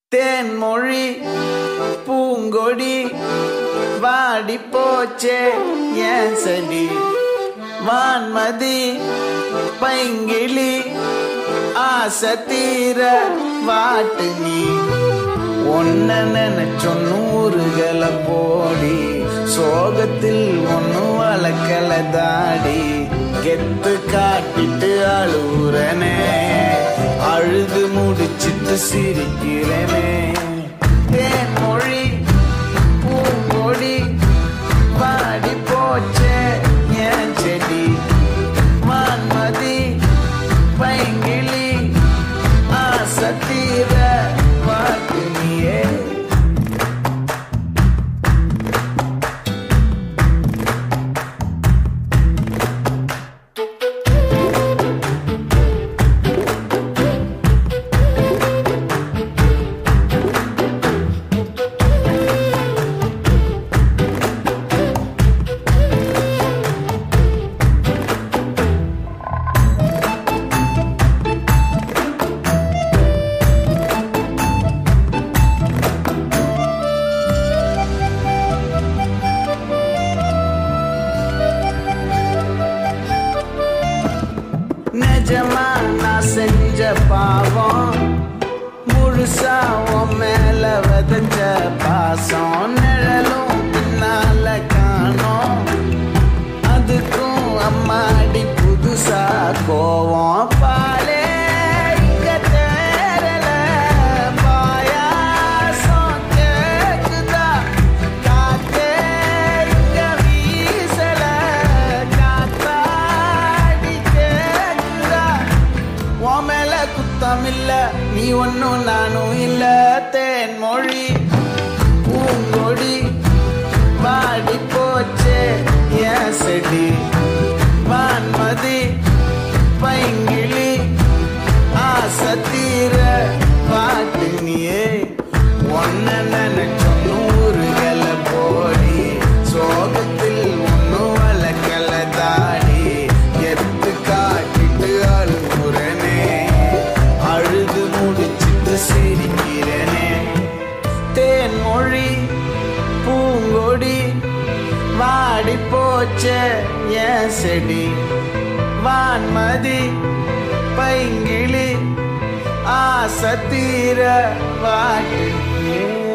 தேன்மொழி பூங்கொடி வாடி போச்சே ஏன் செடி வான்மதி பைங்கிளி ஆசை தீர வாட்டு நீ ஒன்ன நினைச்சொன்னு ஊருகல போடி சோகத்தில் ஒன்னு வளர்க்கல தாடி கெத்து காட்டிட்டு அழுவுறனே அழுது முடிச்சிட்டு சிரிக்கிறேனே தேன்மொழி பூங்கொடி வாடி போச்சே ஏன் செடி வான்மதி பைங்கிளி ஆசை தீர வாக்கு நீயே நிஜமா நான் செஞ்ச பாவம் முழுசா உன் மேல விதைச்ச பாசம் நிழலும் பின்னால காணோம் அதுக்கும் அம்மாடி புதுசா கோவம் பாலே இங்க தேறல பாயாசம் கேக்குதா காத்தே இங்க வீசல காத்தாடி கேக்குதா உன் மேல குத்தம் இல்ல நீ ஒன்னும் நானும் இல்ல தேன்மொழி பூங்கொடி வாடி போச்சே ஏன் செடி வான்மதி பைங்கிளி ஆசை தீர பாட்டு நீயே ஒன்ன நினைச்சொன்னு ஊருகல போடி சோகத்தில் ஒன்னும் வளர்க்கல தாடி எத்து காட்டிட்டு அழுகுறனே அழுது முடிச்சிட்டு சிரிக்கிறனே தேன்மொழி பூங்கொடி வாடி போச்சே ஏன் செடி வான்மதி பைங்கிளி ஆசை தீர வாட்டு